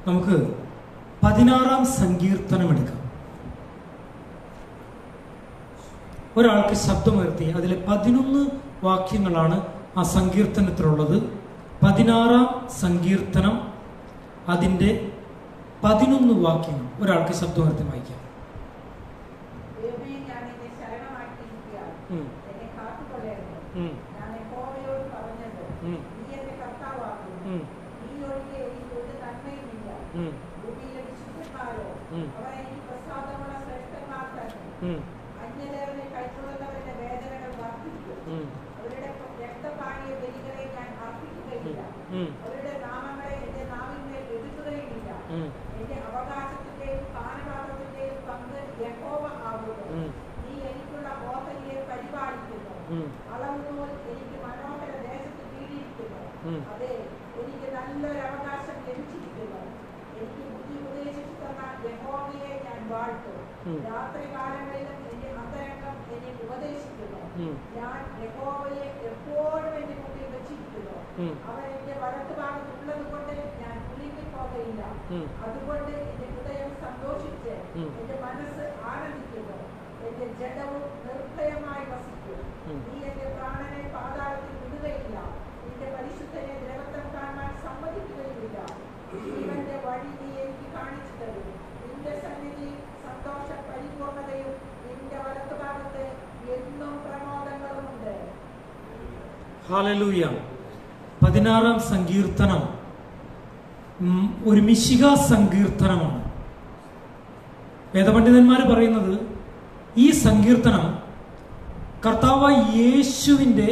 നമുക്ക് പതിനാറാം സങ്കീർത്തനം എടുക്കാം ഒരാൾക്ക് ശബ്ദമുയർത്തി അതിലെ പതിനൊന്ന് വാക്യങ്ങളാണ് ആ സങ്കീർത്തനത്തിലുള്ളത് പതിനാറാം സങ്കീർത്തനം അതിൻ്റെ പതിനൊന്ന് വാക്യങ്ങൾ ഒരാൾക്ക് ശബ്ദമുയർത്തി വായിക്കാം ദൈവമേ, ഞാൻ നിന്നെ ശരണമാക്കിയിരിക്കുകയാണ്. ഉം. എന്നെ കാത്തുകൊള്ളണമേ. ഉം. ഞാൻ യഹോവയോട് പറഞ്ഞത്, ഉം. നീ എന്റെ കർത്താവാകുന്നു. ഉം. നീ ഒഴികെ എനിക്ക് ഒരു നന്മയുമില്ല. ഉം. ഭൂമിയിലെ വിശുദ്ധന്മാരോ, ഉം. അവർ എനിക്ക് പ്രസാദമുള്ള ശ്രേഷ്ഠന്മാർ തന്നെ. ഉം. അന്യദേവനെ കൈക്കൊള്ളുന്നവരുടെ വേദനകൾ വർദ്ധിക്കും. ഉം. അവരുടെ രക്തപാനീയ ബലികളെ ഞാൻ അർപ്പിക്കുകയില്ല. ഉം. അവരുടെ നാമങ്ങളെ എന്റെ നാവിന്മേൽ എഴുതുകയുമില്ല. ഉം. എന്റെ അവകാശത്തിന്റെയും പാനപാത്രത്തിന്റെയും പങ്ക് യഹോവ ആകുന്നു ഉം. നീ എനിക്കുള്ള ഓഹരിയെ പരിപാലിക്കുന്നു ഉം. അളവുനൂൽ എനിക്ക് മനോഹര ദേശത്ത് കീഴിയിരിക്കുന്നു ഉം. അതെ എനിക്ക് നല്ലൊരു അവകാശം ലഭിച്ചിരിക്കുന്നു എനിക്ക് ബുദ്ധി ഉപദേശിച്ചു തന്ന യഹോവയെ ഞാൻ വാഴ്ത്തും ഉം. രാത്രി കാലങ്ങളിലും എന്റെ അന്തരംഗം എന്നെ ഉപദേശിക്കുന്നു ഉം. ഞാൻ യഹോവയെ എപ്പോഴും എന്റെ മുമ്പിൽ വെച്ചിരിക്കുന്നു ഉം. അവൻ എന്റെ വലത്തുഭാഗത്തുള്ളത് കൊണ്ട് ഞാൻ കുലുങ്ങിപ്പോകയില്ല ഉം. അതുകൊണ്ട് എന്റെ ഹൃദയം സന്തോഷിച്ച് ഉം. എന്റെ മനസ്സ് ആനന്ദിക്കുന്നു എന്റെ ജഡവും നിർഭയമായി വസിക്കും ഉം. നീ എന്റെ പ്രാണനെ പാതാളത്തിൽ വിടുകയില്ല നിന്റെ പരിശുദ്ധനെ ദ്രവത്വം കാണാൻ സമ്മതിക്കുകയുമില്ല ജീവന്റെ വഴി നീ എനിക്ക് കാണിച്ചു തരും നിന്റെ സന്നിധി സന്തോഷ പരിപൂർണതയും നിന്റെ വലത്തുഭാഗത്ത് എന്നും പ്രമോദങ്ങളുമുണ്ട് ഹാലലൂയ പതിനാറാം സങ്കീർത്തനം ഉം, ഒരു മിശിക സങ്കീർത്തനമാണ് വേദപണ്ഡിതന്മാർ പറയുന്നത് ഈ സങ്കീർത്തനം കർത്താവ് യേശുവിൻ്റെ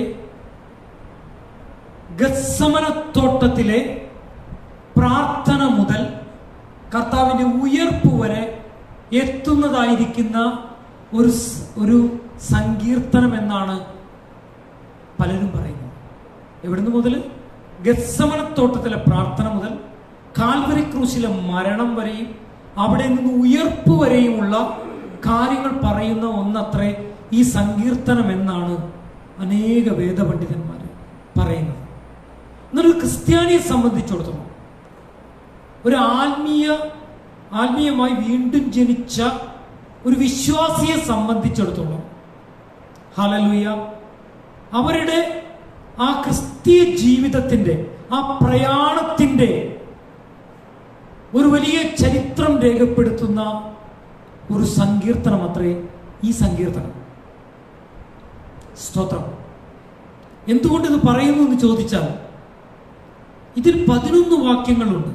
ഗത്സമനത്തോട്ടത്തിലെ പ്രാർത്ഥന മുതൽ കർത്താവിൻ്റെ ഉയർപ്പ് വരെ എത്തുന്നതായിരിക്കുന്ന ഒരു സ്- ഒരു സങ്കീർത്തനം എന്നാണ് പലരും പറയുന്നത് എവിടുന്ന് മുതൽ ഗത്സമനത്തോട്ടത്തിലെ പ്രാർത്ഥന മുതൽ കാൽവരി ക്രൂശിലെ മരണം വരെയും അവിടെ നിന്ന് ഉയർപ്പ് വരെയുമുള്ള കാര്യങ്ങൾ പറയുന്ന ഒന്നത്രേ ഈ സങ്കീർത്തനം എന്നാണ് അനേക വേദപണ്ഡിതന്മാർ പറയുന്നത് എന്നൊരു ക്രിസ്ത്യാനിയെ സംബന്ധിച്ചിടത്തോളം ഒരു ആത്മീയ ആത്മീയമായി വീണ്ടും ജനിച്ച ഒരു വിശ്വാസിയെ സംബന്ധിച്ചിടത്തോളം ഹലലുയ അവരുടെ ആ ക്രിസ്തീയ ജീവിതത്തിന്റെ ആ പ്രയാണത്തിന്റെ ഒരു വലിയ ചരിത്രം രേഖപ്പെടുത്തുന്ന ഒരു സങ്കീർത്തനം അത്രേ ഈ സങ്കീർത്തനം സ്തോത്രം എന്തുകൊണ്ട് ഇത് പറയുന്നു എന്ന് ചോദിച്ചാൽ ഇതിൽ പതിനൊന്ന് വാക്യങ്ങളുണ്ട്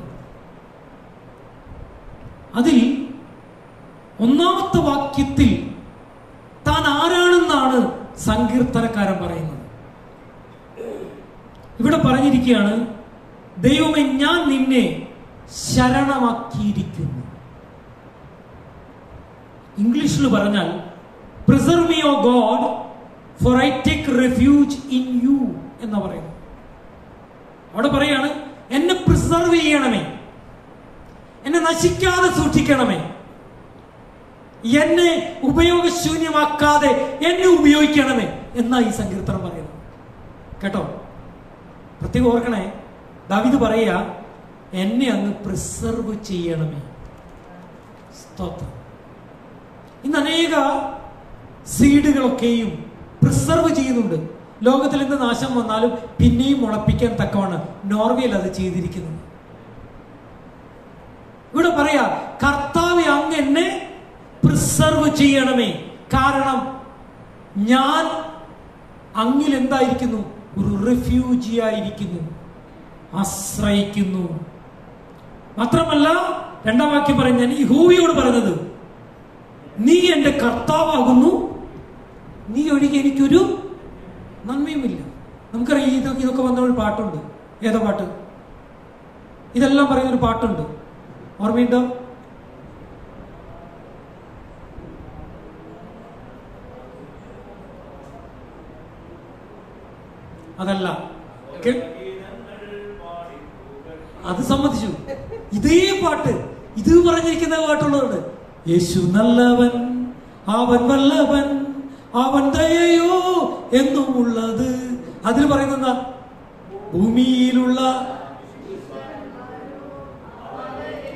അതിൽ ഒന്നാമത്തെ വാക്യത്തിൽ താൻ ആരാണെന്നാണ് സങ്കീർത്തനക്കാരൻ പറയുന്നത് ഇവിടെ പറഞ്ഞിരിക്കുകയാണ് ദൈവമേ ഞാൻ നിന്നെ ശരണമാക്കിയിരിക്കുന്നു ഇംഗ്ലീഷിൽ പറഞ്ഞാൽ preserve me O God for I take refuge in you എന്ന് പറയുന്നു അവിടെ പറയാണ് എന്നെ പ്രിസർവ് ചെയ്യണമേ എന്നെ നശിക്കാതെ സൂക്ഷിക്കണമേ എന്നെ ഉപയോഗശൂന്യമാക്കാതെ എന്നെ ഉപയോഗിക്കണമേ എന്നാ ഈ സങ്കീർത്തനം പറയുന്നത് കേട്ടോ പ്രത്യേകം ഓർക്കണേ ദാവിദ് പറയുക എന്നെ അങ്ങ് പ്രിസർവ് ചെയ്യണമേ സ്തോത്രം ഇന്ന് അനേക സീഡുകളൊക്കെയും പ്രിസർവ് ചെയ്യുന്നുണ്ട് ലോകത്തിൽ എന്ത് നാശം വന്നാലും പിന്നെയും മുളപ്പിക്കാൻ തക്കവണ്ണം നോർവേയിൽ അത് ചെയ്തിരിക്കുന്നത് ഇവിടെ പറയാ കർത്താവ് അങ്ങ് എന്നെ പ്രിസർവ് ചെയ്യണമേ കാരണം ഞാൻ അങ്ങിൽ എന്തായിരിക്കുന്നു ഒരു റിഫ്യൂജി ആയിരിക്കുന്നു ആശ്രയിക്കുന്നു മാത്രമല്ല രണ്ടാം വാക്യം പറയും ഞാൻ യഹോവയോട് പറഞ്ഞത് നീ എന്റെ കർത്താവാകുന്നു നീ ഒഴികെ എനിക്കൊരു നന്മയുമില്ല നമുക്കറിയാം ഇത് ഇതൊക്കെ വന്ന ഒരു പാട്ടുണ്ട് ഏതാ പാട്ട് ഇതെല്ലാം പറയുന്ന ഒരു പാട്ടുണ്ട് ഓർമ്മയുണ്ടോ അതല്ല കേ- അത് സമ്മതിച്ചു ഇതേ പാട്ട് ഇത് പറഞ്ഞിരിക്കുന്ന പാട്ടുള്ളതുണ്ട് യേശു നല്ലവൻ അവൻ വല്ലവൻ അവൻ ദയയോ എന്നും ഉള്ളത് അതിൽ പറയുന്ന എന്താ ഭൂമിയിലുള്ള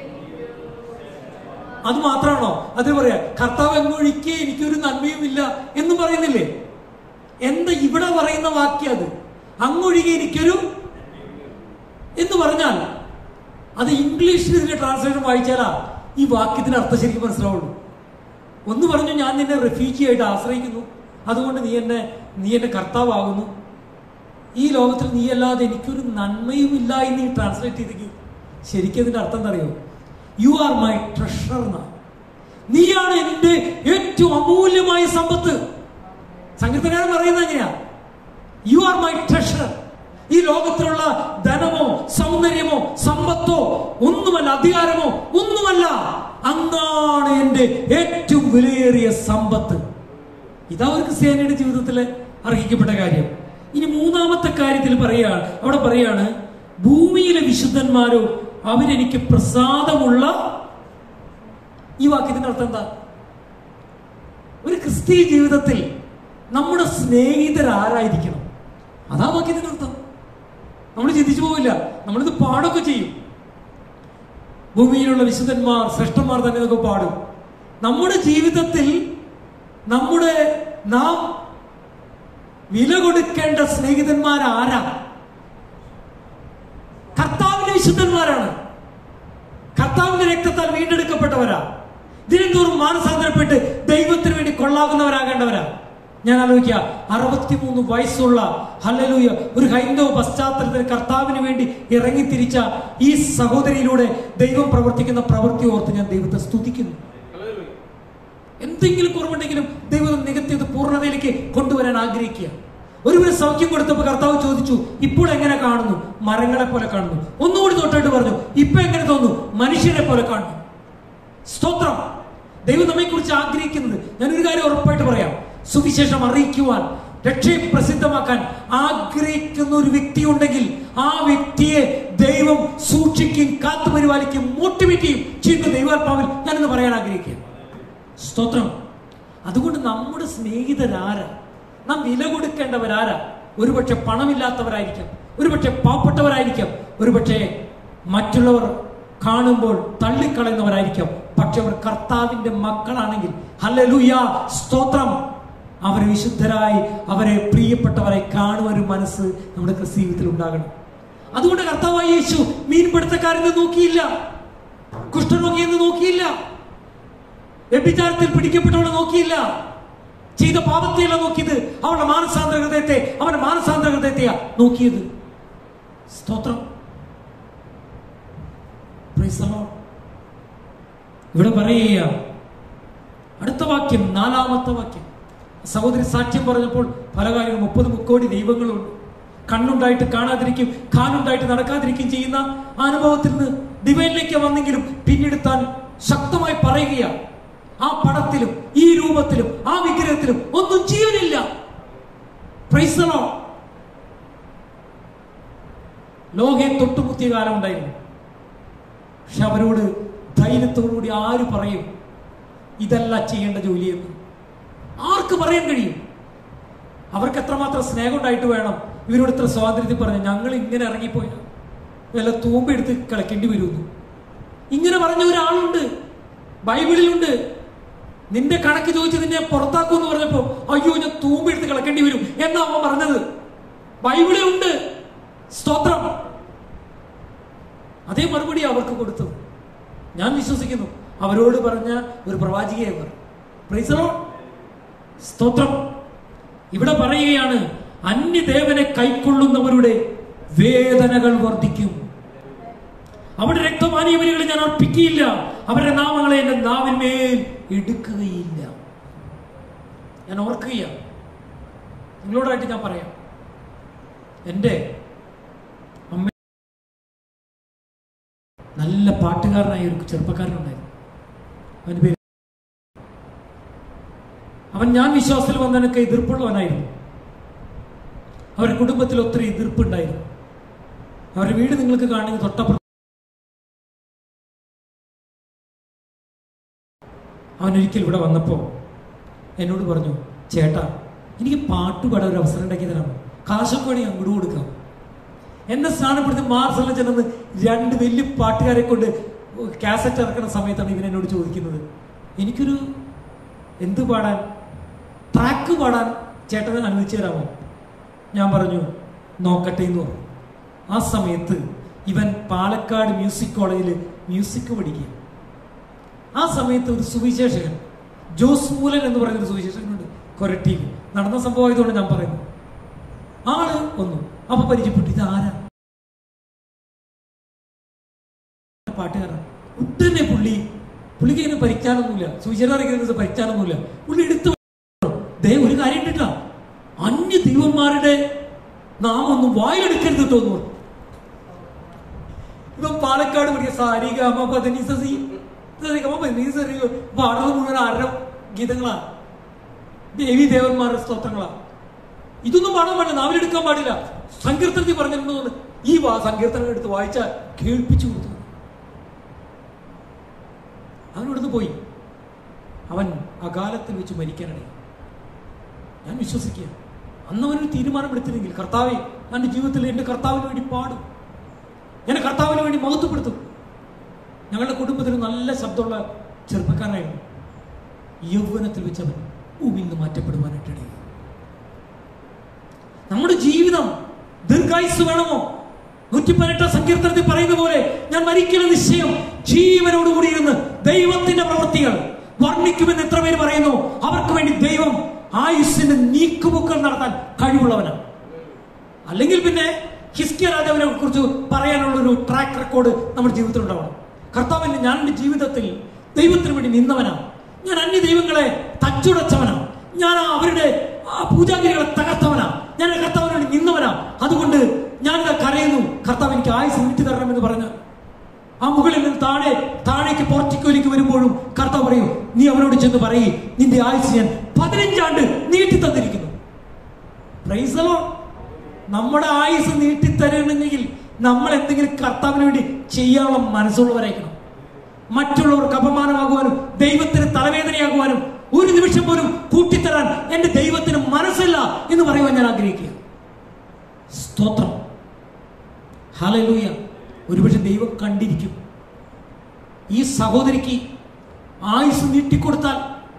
അത് മാത്രമാണോ അത് പറയാ കർത്താവ് എങ്ങൊഴിക്കെ എനിക്കൊരു നന്മയുമില്ല എന്ന് പറയുന്നില്ലേ എന്താ ഇവിടെ പറയുന്ന വാക്യം അത് അങ്ങൊഴികെ എനിക്കൊരു എന്ന് പറഞ്ഞാൽ അത് ഇംഗ്ലീഷിൽ ഇതിന്റെ ട്രാൻസ്ലേഷൻ വായിച്ചാലാ ഈ വാക്യത്തിന് അർത്ഥം ശരിക്കും മനസ്സിലാവുള്ളൂ ഒന്ന് പറഞ്ഞു ഞാൻ നിന്നെ റെഫ്യൂജി ആയിട്ട് ആശ്രയിക്കുന്നു അതുകൊണ്ട് നീ എന്നെ നീ എന്റെ കർത്താവാകുന്നു ഈ ലോകത്തിൽ നീ അല്ലാതെ എനിക്കൊരു നന്മയുമില്ല എന്ന് നീ ട്രാൻസ്ലേറ്റ് ചെയ്തെങ്കിൽ ശരിക്കും അതിന്റെ അർത്ഥം എന്താ അറിയോ യു ആർ മൈ ട്രഷർ എന്നാ നീയാണ് എന്റെ ഏറ്റവും അമൂല്യമായ സമ്പത്ത് സങ്കീർത്തനകാരൻ പറയുന്നത് എങ്ങനെയാ യു ആർ മൈ ട്രഷർ ഈ ലോകത്തിലുള്ള ധനമോ സൗന്ദര്യമോ സമ്പത്തോ ഒന്നുമല്ല അധികാരമോ ഒന്നുമല്ല അങ്ങാണ് എന്റെ ഏറ്റവും വിലയേറിയ സമ്പത്ത് ഇതാ ഒരു ക്രിസ്ത്യാനിയുടെ ജീവിതത്തിൽ അർഹിക്കപ്പെട്ട കാര്യം ഇനി മൂന്നാമത്തെ കാര്യത്തിൽ പറയാണ് അവിടെ പറയാണ് ഭൂമിയിലെ വിശുദ്ധന്മാരോ അവരെനിക്ക് പ്രസാദമുള്ള ഈ വാക്യത്തിന്റെ അർത്ഥം എന്താ ഒരു ക്രിസ്തീയ ജീവിതത്തിൽ നമ്മുടെ സ്നേഹിതരാരായിരിക്കണം അതാ വാക്യത്തിന്റെ അർത്ഥം നമ്മൾ ചിന്തിച്ചു പോവില്ല നമ്മളിത് പാടൊക്കെ ചെയ്യും ഭൂമിയിലുള്ള വിശുദ്ധന്മാർ ശ്രേഷ്ഠന്മാർ തന്നെ ഇതൊക്കെ പാടും നമ്മുടെ ജീവിതത്തിൽ നമ്മുടെ നാം വില കൊടുക്കേണ്ട സ്നേഹിതന്മാർ ആരാ കർത്താവിന്റെ വിശുദ്ധന്മാരാണ് കർത്താവിന്റെ രക്തത്താൽ വീണ്ടെടുക്കപ്പെട്ടവരാ ദിനംതോറും മാനസാന്തരപ്പെട്ട് ദൈവത്തിന് വേണ്ടി കൊള്ളാകുന്നവരാകേണ്ടവരാ ഞാൻ ആലോചിക്കുക അറുപത്തിമൂന്ന് വയസ്സുള്ള ഹല്ലലൂയ ഒരു ഹൈന്ദവ പശ്ചാത്തലത്തിൽ കർത്താവിന് വേണ്ടി ഇറങ്ങിത്തിരിച്ച ഈ സഹോദരിയിലൂടെ ദൈവം പ്രവർത്തിക്കുന്ന പ്രവൃത്തി ഓർത്ത് ഞാൻ ദൈവത്തെ സ്തുതിക്കുന്നു എന്തെങ്കിലും കുറവുണ്ടെങ്കിലും ദൈവം നികത്തിയത് പൂർണ്ണതയിലേക്ക് കൊണ്ടുവരാൻ ആഗ്രഹിക്കുക ഒരുവന് സൗഖ്യം കൊടുത്തപ്പോൾ കർത്താവ് ചോദിച്ചു ഇപ്പോൾ എങ്ങനെ കാണുന്നു മരങ്ങളെ പോലെ കാണുന്നു ഒന്നുകൂടി തൊട്ടിട്ട് പറഞ്ഞു ഇപ്പൊ എങ്ങനെ തോന്നുന്നു മനുഷ്യരെ പോലെ കാണുന്നു സ്തോത്രം ദൈവം നമ്മെ കുറിച്ച് ആഗ്രഹിക്കുന്നത് ഞാനൊരു കാര്യം ഉറപ്പായിട്ട് പറയാം സുവിശേഷം അറിയിക്കുവാൻ രക്ഷയെ പ്രസിദ്ധമാക്കാൻ ആഗ്രഹിക്കുന്ന ഒരു വ്യക്തി ഉണ്ടെങ്കിൽ ആ വ്യക്തിയെ ദൈവം സൂക്ഷിക്കും കാത്തുപരിപാലിക്കും മോട്ടിവേറ്റ് ചെയ്യും ചെയ്യുന്ന ദൈവാത്മാവിൽ ഞാനിന്ന് പറയാൻ ആഗ്രഹിക്കുക സ്തോത്രം അതുകൊണ്ട് നമ്മുടെ സ്നേഹിതരാരാ നാം വില കൊടുക്കേണ്ടവരാരാ ഒരുപക്ഷെ പണമില്ലാത്തവരായിരിക്കാം ഒരുപക്ഷെ പാവപ്പെട്ടവരായിരിക്കാം ഒരുപക്ഷെ മറ്റുള്ളവർ കാണുമ്പോൾ തള്ളിക്കളയുന്നവരായിരിക്കാം പക്ഷെ അവർ കർത്താവിന്റെ മക്കളാണെങ്കിൽ ഹല്ലേലൂയ സ്തോത്രം അവരെ വിശുദ്ധരായി അവരെ പ്രിയപ്പെട്ടവരായി കാണുവാൻ ഒരു മനസ്സ് നമ്മുടെ ക്രിസ്തു ജീവിതത്തിൽ ഉണ്ടാകണം അതുകൊണ്ട് കർത്താവായ യേശു മീൻപിടുത്തക്കാരെന്ന് നോക്കിയില്ല കുഷ്ഠരോഗിയെന്ന് നോക്കിയില്ല വ്യഭിചാരത്തിൽ പിടിക്കപ്പെട്ടവളെ നോക്കിയില്ല ചെയ്ത പാപത്തെയല്ല നോക്കിയത് അവളുടെ മാനസാന്തര ഹൃദയത്തെ അവന്റെ മാനസാന്തര ഹൃദയത്തെയാ നോക്കിയത് സ്തോത്രം Praise the Lord. ഇവിടെ പറയുക അടുത്ത വാക്യം നാലാമത്തെ വാക്യം സഹോദരി സാക്ഷ്യം പറഞ്ഞപ്പോൾ പല കാര്യങ്ങളും മുപ്പത് മുക്കോടി ദൈവങ്ങളുണ്ട് കണ്ണുണ്ടായിട്ട് കാണാതിരിക്കും കാലുണ്ടായിട്ട് നടക്കാതിരിക്കും ചെയ്യുന്ന ആ അനുഭവത്തിൽ നിന്ന് ഡിവൈനിലേക്ക് വന്നെങ്കിലും പിന്നീട് താൻ ശക്തമായി പറയുകയാണ് ആ പടത്തിലും ഈ രൂപത്തിലും ആ വിഗ്രഹത്തിലും ഒന്നും ജീവനില്ല Praise the Lord. ലോകെ തൊട്ടുമുത്തിയ കാലം ഉണ്ടായിരുന്നു പക്ഷെ അവരോട് ധൈര്യത്തോടുകൂടി ആര് പറയും ഇതല്ല ചെയ്യേണ്ട ജോലിയെന്ന് ആർക്ക് പറയാൻ കഴിയും അവർക്ക് എത്രമാത്രം സ്നേഹം ഉണ്ടായിട്ട് വേണം ഇവരോട് ഇത്ര സ്വാതന്ത്ര്യത്തിൽ പറഞ്ഞു ഞങ്ങൾ ഇങ്ങനെ ഇറങ്ങിപ്പോയ വല്ല തൂമ്പെടുത്ത് കളിക്കേണ്ടി വരുമെന്ന് ഇങ്ങനെ പറഞ്ഞ ഒരാളുണ്ട് ബൈബിളിലുണ്ട് നിന്റെ കണക്ക് ചോദിച്ച് നിന്നെ പുറത്താക്കുമെന്ന് പറഞ്ഞപ്പോ അയ്യോ ഞാൻ തൂമ്പെടുത്ത് കളക്കേണ്ടി വരും എന്നാ അവൻ പറഞ്ഞത് ബൈബിളിലുണ്ട് സ്തോത്രം അതേ മറുപടി അവർക്ക് കൊടുത്തത് ഞാൻ വിശ്വസിക്കുന്നു അവരോട് പറഞ്ഞ ഒരു പ്രവാചികയെ അവർ Praise the Lord. സ്തോത്രം ഇവിടെ പറയുകയാണ് അന്യദേവനെ കൈക്കൊള്ളുന്നവരുടെ വേദനകൾ വർദ്ധിക്കും അവിടെ രക്തമാനിയവരികളെ ഞാൻ അർപ്പിക്കുകയില്ല അവരുടെ നാമങ്ങളെ എന്റെ നാവിന്മേൽ എടുക്കുകയില്ല ഞാൻ ഓർക്കുകയാണ് നിങ്ങളോടായിട്ട് ഞാൻ പറയാം എൻ്റെ അമ്മ നല്ല പാട്ടുകാരനായ ഒരു ചെറുപ്പക്കാരനുണ്ടായിരുന്നു അവന്റെ പേര് അവൻ ഞാൻ വിശ്വാസത്തിൽ വന്നതിനൊക്കെ എതിർപ്പുള്ളവനായിരുന്നു അവരുടെ കുടുംബത്തിൽ ഒത്തിരി എതിർപ്പുണ്ടായിരുന്നു അവരുടെ വീട് നിങ്ങൾക്ക് കാണുന്നത് തൊട്ടപ്പുറം അവൻ ഒരിക്കൽ ഇവിടെ വന്നപ്പോ എന്നോട് പറഞ്ഞു ചേട്ടാ എനിക്ക് പാട്ട് പാടാൻ ഒരു അവസരം ഉണ്ടാക്കി തരാമോ കാശൊക്കെ വേണമെങ്കിൽ അങ്ങോട്ട് കൊടുക്കാം എന്നെ സ്നാനപ്പെടുത്തി മാർസലിൽ ചെന്ന് രണ്ട് വലിയ പാട്ടുകാരെ കൊണ്ട് കാസറ്റ് ഇറക്കുന്ന സമയത്താണ് ഇവൻ എന്നോട് ചോദിക്കുന്നത് എനിക്കൊരു എന്ത് പാടാൻ ട്രാക്ക് പാടാൻ ചേട്ടന് അനുവദിച്ചു തരാമോ ഞാൻ പറഞ്ഞു നോക്കട്ടെ എന്ന് പറഞ്ഞു ആ സമയത്ത് ഇവൻ പാലക്കാട് മ്യൂസിക് കോളേജിൽ മ്യൂസിക് പഠിക്കുക ആ സമയത്ത് ഒരു സുവിശേഷകൻ ജോസ് മൂലൻ എന്ന് പറയുന്ന ഒരു സുവിശേഷകനുണ്ട് കൊരട്ടിയിൽ നടന്ന സംഭവമായതുകൊണ്ട് ഞാൻ പറയുന്നു ആള് വന്നു അപ്പൊ പരിചയപ്പെട്ടു ഇത് ആരാ പാട്ടുകാരൻ ഉടനെ പുള്ളി പുള്ളിക്ക് ഇങ്ങനെ പരിച്ചാനൊന്നുമില്ല സുവിശേഷം അറിയിക്കുന്നത് പരിച്ചാനൊന്നുമില്ല പുള്ളി എടുത്തു ദേ ഒരു കാര്യം ഉണ്ടില്ല അന്യ ദൈവന്മാരുടെ നാം ഒന്നും വായെടുക്കരുത് തോന്നുന്നു ഇപ്പം പാലക്കാട് പഠിക്കുക സാരി ഗമ പതിനി സസി ഗമ പതിനി സരി പാടുന്നത് മുഴുവൻ ആരുടെ ഗീതങ്ങളാണ് ദേവി ദേവന്മാരുടെ സ്തോത്രങ്ങളാണ് ഇതൊന്നും പാടാൻ പാടില്ല നാവിലെടുക്കാൻ പാടില്ല സങ്കീർത്തനത്തിൽ പറഞ്ഞിട്ടുണ്ടെന്ന് ഈ വാ സങ്കീർത്തനം എടുത്ത് വായിച്ചാൽ കേൾപ്പിച്ചു കൊടുത്തു അവനോടത്ത് പോയി അവൻ അകാലത്തിൽ വെച്ച് മരിക്കാനിടയായി ഞാൻ വിശ്വസിക്കുക അന്ന് അവനൊരു തീരുമാനം എടുത്തില്ലെങ്കിൽ കർത്താവെ എൻ്റെ ജീവിതത്തിൽ എൻ്റെ കർത്താവിന് വേണ്ടി പാടും ഞാൻ കർത്താവിന് വേണ്ടി മഹത്വപ്പെടുത്തും ഞങ്ങളുടെ കുടുംബത്തിൽ നല്ല ശബ്ദമുള്ള ചെറുപ്പക്കാരനായിരുന്നു യൗവനത്തിൽ വെച്ച് അവൻ ഭൂമിയിൽ നിന്ന് മാറ്റപ്പെടുവാനായിട്ടിടയായി നമ്മുടെ ജീവിതം ദീർഘായുസ് വേണമോ നൂറ്റി പതിനെട്ടാം സങ്കീർത്തനത്തിൽ പറയുന്ന പോലെ ഞാൻ മരിക്കുന്ന നിശ്ചയം ജീവനോടുകൂടി ഇരുന്ന് ദൈവത്തിന്റെ പ്രവൃത്തികൾ വർണ്ണിക്കുമെന്ന് എത്ര പേര് പറയുന്നു അവർക്ക് വേണ്ടി ദൈവം ആയുസ്സിന്റെ നീക്കുമുക്കൾ നടത്താൻ കഴിവുള്ളവനാണ് അല്ലെങ്കിൽ പിന്നെ ഹിസ്കിയ രാജാവിനെ കുറിച്ച് പറയാനുള്ള ഒരു ട്രാക്ക് റെക്കോർഡ് നമ്മുടെ ജീവിതത്തിൽ ഉണ്ടാവണം കർത്താവിന് ഞാൻ എൻ്റെ ജീവിതത്തിൽ ദൈവത്തിന് വേണ്ടി നിന്നവനാണ് ഞാൻ അന്യ ദൈവങ്ങളെ തച്ചുടച്ചവനാണ് ഞാൻ ആ അവരുടെ ആ പൂജാഗിരികളെ തകർത്തവനാ ഞാൻ എൻ്റെ കർത്താവിന് വേണ്ടി നിന്നവനാ അതുകൊണ്ട് ഞാൻ ഇതാ കരയുന്നു കർത്താവ് എനിക്ക് ആയുസ് നീട്ടി തരണമെന്ന് പറഞ്ഞ ആ മുകളിൽ നിന്ന് താഴെ താഴേക്ക് പോർട്ടിക്കോയിലേക്ക് വരുമ്പോഴും കർത്താവ് പറയും നീ അവരോട് ചെന്ന് പറയും നിന്റെ ആയുസ് ഞാൻ പതിനഞ്ചാണ്ട് നീട്ടി തന്നിരിക്കുന്നു Praise the Lord. നമ്മുടെ ആയുസ് നീട്ടിത്തരണമെങ്കിൽ നമ്മൾ എന്തെങ്കിലും കർത്താവിന് വേണ്ടി ചെയ്യാനുള്ള മനസ്സുള്ളവരായിരിക്കണം മറ്റുള്ളവർക്ക് അപമാനമാകുവാനും ദൈവത്തിന് തലവേദനയാകുവാനും ഒരു നിമിഷം പോലും കൂട്ടിത്തരാൻ എന്റെ ദൈവത്തിന് മനസ്സില്ല എന്ന് പറയുവാൻ ഞാൻ ആഗ്രഹിക്കുക സ്തോത്രം ഹലലൂയ ഒരുപക്ഷെ ദൈവം കണ്ടിരിക്കും ഈ സഹോദരിക്ക് ആയുസ് നീട്ടിക്കൊടുത്താൽ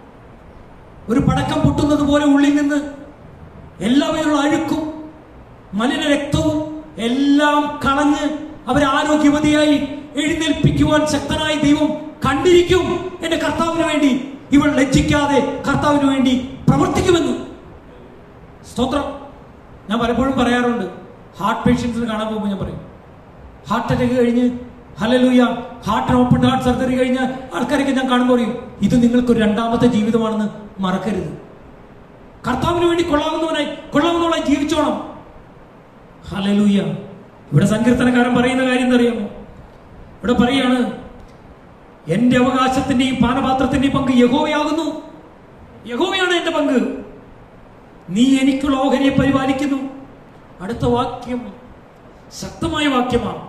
ഒരു പടക്കം പൊട്ടുന്നത് പോലെ ഉള്ളിൽ നിന്ന് എല്ലാവരും അഴുക്കും മലിന രക്തവും എല്ലാം കളഞ്ഞ് അവരെ ആരോഗ്യവതിയായി എഴുന്നേൽപ്പിക്കുവാൻ ശക്തനായ ദൈവം കണ്ടിരിക്കും എന്റെ കർത്താവിന് വേണ്ടി ഇവൾ ലജ്ജിക്കാതെ കർത്താവിന് വേണ്ടി പ്രവർത്തിക്കുമെന്ന് സ്തോത്രം ഞാൻ പലപ്പോഴും പറയാറുണ്ട് ഹാർട്ട് പേഷ്യൻസിന് കാണാൻ പോകുമ്പോൾ ഞാൻ പറയും ഹാർട്ട് അറ്റാക്ക് കഴിഞ്ഞ് ഹലലൂയ ഹാർട്ടിന് ഓപ്പൺ ഹാർട്ട് സർജറി കഴിഞ്ഞ ആൾക്കാരൊക്കെ ഞാൻ കാണുമ്പോൾ പറയും ഇത് നിങ്ങൾക്കൊരു രണ്ടാമത്തെ ജീവിതമാണെന്ന് മറക്കരുത് കർത്താവിന് വേണ്ടി കൊള്ളാവുന്നവനായി കൊള്ളാവുന്നവനായി ജീവിച്ചോണം ഹലലൂയ ഇവിടെ സങ്കീർത്തനക്കാരൻ പറയുന്ന കാര്യം എന്തറിയാമോ ഇവിടെ പറയാണ് എന്റെ അവകാശത്തിന്റെയും പാനപാത്രത്തിന്റെയും പങ്ക് യഹോവയാകുന്നു യഹോവയാണ് എന്റെ പങ്ക് നീ എനിക്കുള്ള ഓഹരിയെ പരിപാലിക്കുന്നു അടുത്ത വാക്യം ശക്തമായ വാക്യമാണ്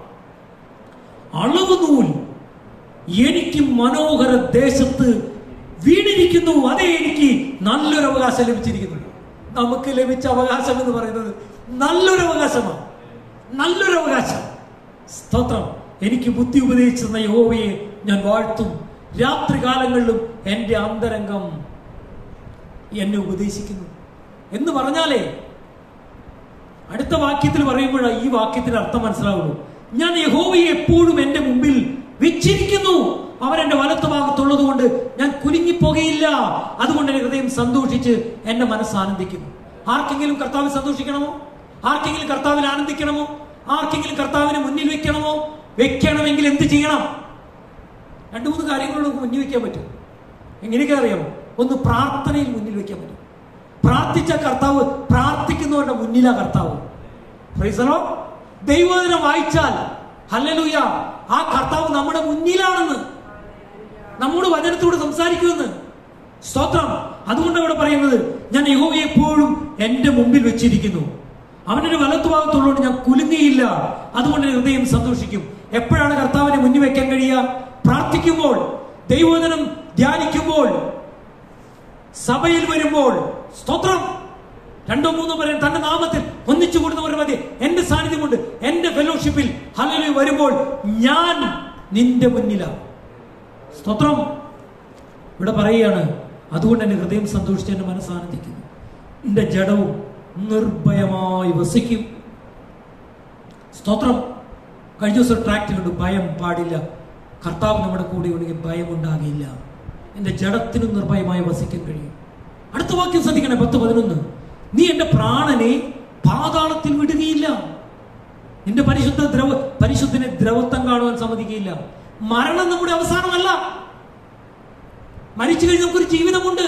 അളവ് നൂൽ എനിക്ക് മനോഹര ദേശത്ത് വീണിരിക്കുന്നു അതേ എനിക്ക് നല്ലൊരു അവകാശം ലഭിച്ചിരിക്കുന്നു നമുക്ക് ലഭിച്ച അവകാശം എന്ന് പറയുന്നത് നല്ലൊരു അവകാശമാണ് നല്ലൊരു അവകാശം സ്തോത്രം എനിക്ക് ബുദ്ധി ഉപദേശിച്ചെന്ന യഹോവയെ ഞാൻ വാഴ്ത്തും രാത്രികാലങ്ങളിലും എൻ്റെ അന്തരംഗം എന്നെ ഉപദേശിക്കുന്നു എന്ന് പറഞ്ഞാലേ അടുത്ത വാക്യത്തിൽ പറയുമ്പോഴാണ് ഈ വാക്യത്തിന് അർത്ഥം മനസ്സിലാവുള്ളൂ ഞാൻ യഹോവയെ എപ്പോഴും എന്റെ മുമ്പിൽ വെച്ചിരിക്കുന്നു അവൻ എന്റെ വലത്ത് ഭാഗത്തുള്ളത് കൊണ്ട് ഞാൻ കുലുങ്ങിപ്പോകയില്ല അതുകൊണ്ട് എന്റെ ഹൃദയം സന്തോഷിച്ച് എന്റെ മനസ്സ് ആനന്ദിക്കുന്നു ആർക്കെങ്കിലും കർത്താവിൽ സന്തോഷിക്കണമോ ആർക്കെങ്കിലും കർത്താവിൽ ആനന്ദിക്കണമോ ആർക്കെങ്കിലും കർത്താവിനെ മുന്നിൽ വെക്കണമോ വെക്കണമെങ്കിൽ എന്ത് ചെയ്യണം രണ്ടു മൂന്ന് കാര്യങ്ങൾ നമുക്ക് മുന്നിൽ വെക്കാൻ പറ്റും എങ്ങനെയൊക്കെ അറിയാമോ ഒന്ന് പ്രാർത്ഥനയിൽ മുന്നിൽ വെക്കാൻ പറ്റും പ്രാർത്ഥിച്ച കർത്താവ് പ്രാർത്ഥിക്കുന്നവരുടെ മുന്നിലാ കർത്താവ് ഫ്രീസറോ ദൈവദിനം വായിച്ചാൽ ഹല്ലലൂയ ആ കർത്താവ് നമ്മുടെ മുന്നിലാണെന്ന് നമ്മോട് വചനത്തോട് സംസാരിക്കുമെന്ന് സ്തോത്രം അതുകൊണ്ട് ഇവിടെ പറയുന്നത് ഞാൻ യഹോവയെ എപ്പോഴും എന്റെ മുമ്പിൽ വെച്ചിരിക്കുന്നു അവനൊരു വലത്തുഭാഗത്തുള്ളതുകൊണ്ട് ഞാൻ കുലുങ്ങിയില്ല അതുകൊണ്ട് എൻ്റെ ഹൃദയം സന്തോഷിക്കും എപ്പോഴാണ് കർത്താവിനെ മുന്നിൽ വെക്കാൻ കഴിയുക പ്രാർത്ഥിക്കുമ്പോൾ ദൈവവചനം ധ്യാനിക്കുമ്പോൾ സഭയിൽ വരുമ്പോൾ സ്തോത്രം രണ്ടോ മൂന്നോ പേരെ തന്റെ നാമത്തിൽ ഒന്നിച്ചു കൂടുന്നവർ മതി എന്റെ സാന്നിധ്യം കൊണ്ട് എന്റെ ഫെലോഷിപ്പിൽ ഹലലി വരുമ്പോൾ ഞാൻ നിന്റെ മുന്നിലാണ് സ്തോത്രം ഇവിടെ പറയുകയാണ് അതുകൊണ്ട് എൻ്റെ ഹൃദയം സന്തോഷിച്ച് എൻ്റെ മനസ്സാനന്ദിക്കുന്നു എൻ്റെ ജഡവും നിർഭയമായി വസിക്കും സ്തോത്രം കഴിഞ്ഞ ദിവസം ട്രാക്ട് കണ്ടു ഭയം പാടില്ല കർത്താവ് നമ്മുടെ കൂടെ ഉണ്ടെങ്കിൽ ഭയം ഉണ്ടാകില്ല എൻ്റെ ജഡത്തിനും നിർഭയമായി വസിക്കാൻ കഴിയും അടുത്ത വാക്യം ശ്രദ്ധിക്കണേ പത്ത് പതിനൊന്ന് നീ എൻ്റെ പ്രാണനെ പാതാളത്തിൽ വിടുകയില്ല നിന്റെ പരിശുദ്ധ ദ്രവ പരിശുദ്ധനെ ദ്രവത്വം കാണുവാൻ സമ്മതിക്കുകയില്ല മരണം നമ്മുടെ അവസാനമല്ല മരിച്ചു കഴിഞ്ഞ് നമുക്കൊരു ജീവിതമുണ്ട്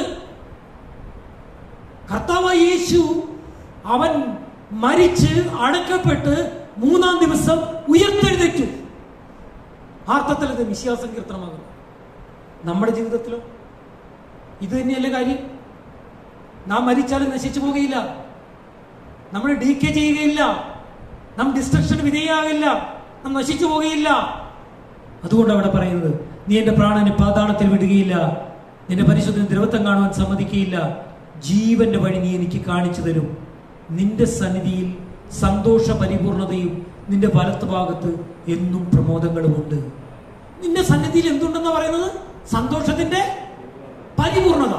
കർത്താവായ യേശു അവൻ മരിച്ച് അടക്കപ്പെട്ട് മൂന്നാം ദിവസം ഉയർത്തെഴുന്നേറ്റു ആർത്ഥത്തിൽ ഇത് വിശ്വാസങ്കീർത്തനമാകുന്നു നമ്മുടെ ജീവിതത്തിലോ ഇത് തന്നെയല്ലേ കാര്യം നാം മരിച്ചാലും നശിച്ചു പോകുകയില്ല നമ്മൾ ഡി കെ ചെയ്യുകയില്ല നാം ഡിസ്ട്രക്ഷന് വിധേയാകില്ല നാം നശിച്ചു പോകുകയില്ല അതുകൊണ്ട് അവിടെ പറയുന്നത് നീ എന്റെ പ്രാണനെ പാതാളത്തിൽ വിടുകയില്ല നിന്റെ പരിശുദ്ധ ദ്രവത്വം കാണുവാൻ സമ്മതിക്കുകയില്ല ജീവന്റെ വഴി നീ എനിക്ക് കാണിച്ചു തരും നിന്റെ സന്നിധിയിൽ സന്തോഷ പരിപൂർണതയും നിന്റെ വലത്ത് ഭാഗത്ത് എന്നും പ്രമോദങ്ങളുമുണ്ട് നിന്റെ സന്നിധിയിൽ എന്തുണ്ടെന്ന് പറയുന്നത് സന്തോഷത്തിന്റെ പരിപൂർണത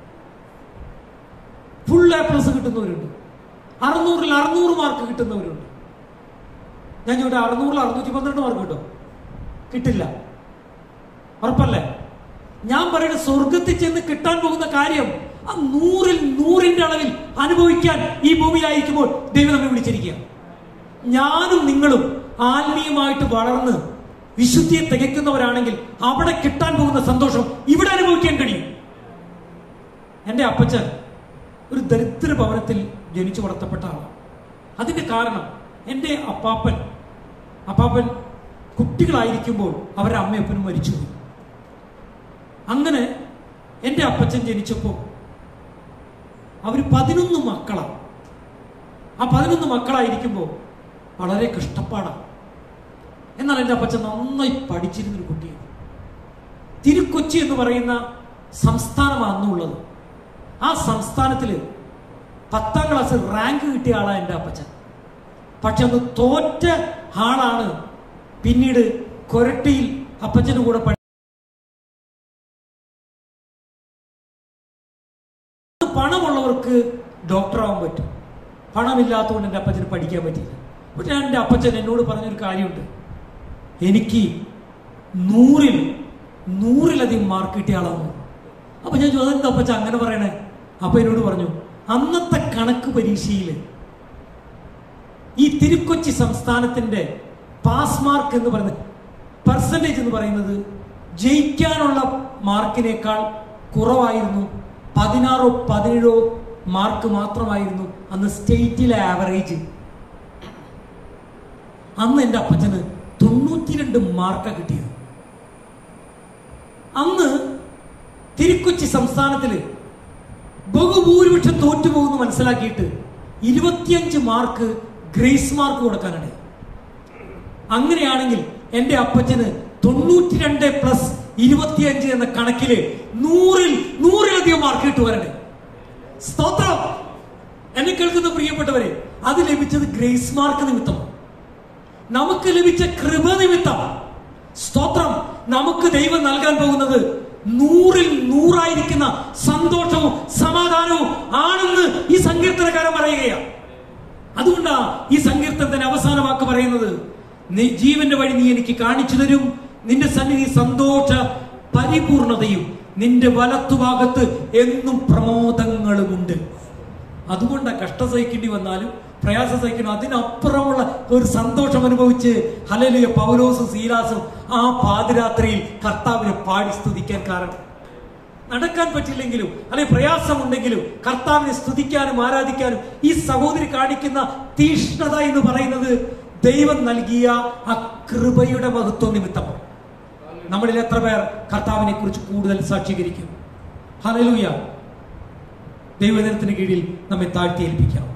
ഫുൾ എ പ്ലസ് കിട്ടുന്നവരുണ്ട് അറുന്നൂറിൽ അറുന്നൂറ് മാർക്ക് കിട്ടുന്നവരുണ്ട് ഞാൻ ചോദിട്ടെ അറുന്നൂറിൽ അറുന്നൂറ്റി പന്ത്രണ്ട് മാർക്ക് കിട്ടും കിട്ടില്ല ഉറപ്പല്ലേ ഞാൻ പറയുന്നത് സ്വർഗത്തിൽ ചെന്ന് കിട്ടാൻ പോകുന്ന കാര്യം ആ നൂറിൽ നൂറിന്റെ അളവിൽ അനുഭവിക്കാൻ ഈ ഭൂമിയിലായിരിക്കുമ്പോൾ ദൈവം നമ്മെ വിളിച്ചിരിക്കുക ഞാനും നിങ്ങളും ആത്മീയമായിട്ട് വളർന്ന് വിശുദ്ധിയെ തികയ്ക്കുന്നവരാണെങ്കിൽ അവിടെ കിട്ടാൻ പോകുന്ന സന്തോഷം ഇവിടെ അനുഭവിക്കാൻ കഴിയും എൻ്റെ അപ്പച്ചൻ ഒരു ദരിദ്ര ഭവനത്തിൽ ജനിച്ചു വളർത്തപ്പെട്ട ആളാണ് അതിന്റെ കാരണം എൻ്റെ അപ്പാപ്പൻ അപ്പാപ്പൻ കുട്ടികളായിരിക്കുമ്പോൾ അവരുടെ അമ്മയപ്പനും മരിച്ചുപോയി അങ്ങനെ എൻ്റെ അപ്പച്ചൻ ജനിച്ചപ്പോൾ അവർ പതിനൊന്ന് മക്കളാണ് ആ പതിനൊന്ന് മക്കളായിരിക്കുമ്പോൾ വളരെ കഷ്ടപ്പാടാണ് എന്നാൽ എൻ്റെ അപ്പച്ചൻ നന്നായി പഠിച്ചിരുന്നൊരു കുട്ടിയാണ് തിരുക്കൊച്ചി എന്ന് പറയുന്ന സംസ്ഥാനമാണ് അന്നുള്ളത് ആ സംസ്ഥാനത്തിൽ പത്താം ക്ലാസ് റാങ്ക് കിട്ടിയ ആളാണ് എൻ്റെ അപ്പച്ചൻ പക്ഷെ അന്ന് തോറ്റ ആളാണ് പിന്നീട് കൊരട്ടിയിൽ അപ്പച്ചൻ്റെ കൂടെ പഠി പണമുള്ളവർക്ക് ഡോക്ടറാവാൻ പറ്റും പണമില്ലാത്തതുകൊണ്ട് എൻ്റെ അപ്പച്ചന് പഠിക്കാൻ പറ്റിയില്ല പക്ഷെ എൻ്റെ അപ്പച്ചൻ എന്നോട് പറഞ്ഞൊരു കാര്യമുണ്ട് എനിക്ക് നൂറിൽ നൂറിലധികം മാർക്ക് കിട്ടിയ ആളാണ് അപ്പൊ ഞാൻ ചോദിച്ചു അപ്പച്ച അങ്ങനെ പറയണേ അപ്പൊ എന്നോട് പറഞ്ഞു അന്നത്തെ കണക്ക് പരീക്ഷയിൽ ഈ തിരുക്കൊച്ചി സംസ്ഥാനത്തിന്റെ പാസ് മാർക്ക് എന്ന് പറയുന്നത് പെർസെൻറ്റേജ് എന്ന് പറയുന്നത് ജയിക്കാനുള്ള മാർക്കിനേക്കാൾ കുറവായിരുന്നു പതിനാറോ പതിനേഴോ മാർക്ക് മാത്രമായിരുന്നു അന്ന് സ്റ്റേറ്റിലെ ആവറേജ് അന്ന് എൻ്റെ അപ്പച്ചന് തൊണ്ണൂറ്റിരണ്ട് മാർക്കാണ് കിട്ടിയത് അന്ന് തിരുക്കൊച്ചി സംസ്ഥാനത്തിൽ ബഹുഭൂരിപക്ഷം തോറ്റുപോകുന്നു മനസ്സിലാക്കിയിട്ട് ഇരുപത്തിയഞ്ച് മാർക്ക് ഗ്രേസ് മാർക്ക് കൊടുക്കാനാണ് അങ്ങനെയാണെങ്കിൽ എൻ്റെ അപ്പച്ചന് തൊണ്ണൂറ്റി രണ്ട് പ്ലസ് ഇരുപത്തിയഞ്ച് എന്ന കണക്കില് നൂറിൽ നൂറിലധികം മാർക്ക് കിട്ടുവാനാണ് സ്തോത്രം എന്നെ കേൾക്കുന്ന പ്രിയപ്പെട്ടവരെ അത് ലഭിച്ചത് ഗ്രേസ് മാർക്ക് നിമിത്തം നമുക്ക് ലഭിച്ച കൃപ നിമിത്തം സ്തോത്രം നമുക്ക് ദൈവം നൽകാൻ പോകുന്നത് നൂറിൽ നൂറായിരിക്കുന്ന സന്തോഷവും സമാധാനവും ആണെന്ന് ഈ സങ്കീർത്തനക്കാരൻ പറയുകയാണ് അതുകൊണ്ടാ ഈ സങ്കീർത്തനത്തിന്റെ അവസാന വാക്ക് പറയുന്നത് നീ ജീവന്റെ വഴി നീ എനിക്ക് കാണിച്ചു തരും നിന്റെ സന്നിധി സന്തോഷ പരിപൂർണതയും നിന്റെ വലത്തുഭാഗത്ത് എന്നും പ്രമോദങ്ങളുമുണ്ട് അതുകൊണ്ട് കഷ്ട സഹിക്കേണ്ടി വന്നാലും പ്രയാസം സഹിക്കണം അതിനപ്പുറമുള്ള ഒരു സന്തോഷം അനുഭവിച്ച് ഹലലിയ പൗലോസും സീലാസും ആ പാതിരാത്രിയിൽ കർത്താവിനെ പാടി സ്തുതിക്കാൻ കാരണം നടക്കാൻ പറ്റില്ലെങ്കിലും അല്ലെ പ്രയാസമുണ്ടെങ്കിലും കർത്താവിനെ സ്തുതിക്കാനും ആരാധിക്കാനും ഈ സഹോദരി കാണിക്കുന്ന തീഷ്ണത എന്ന് പറയുന്നത് ദൈവം നൽകിയ ആ കൃപയുടെ മഹത്വം നിമിത്തമാണ് നമ്മളിൽ എത്ര പേർ കർത്താവിനെ കുറിച്ച് കൂടുതൽ സാക്ഷീകരിക്കും ഹലലൂയ ദൈവദിനത്തിന് കീഴിൽ നമ്മെ താഴ്ത്തി ഏൽപ്പിക്കാം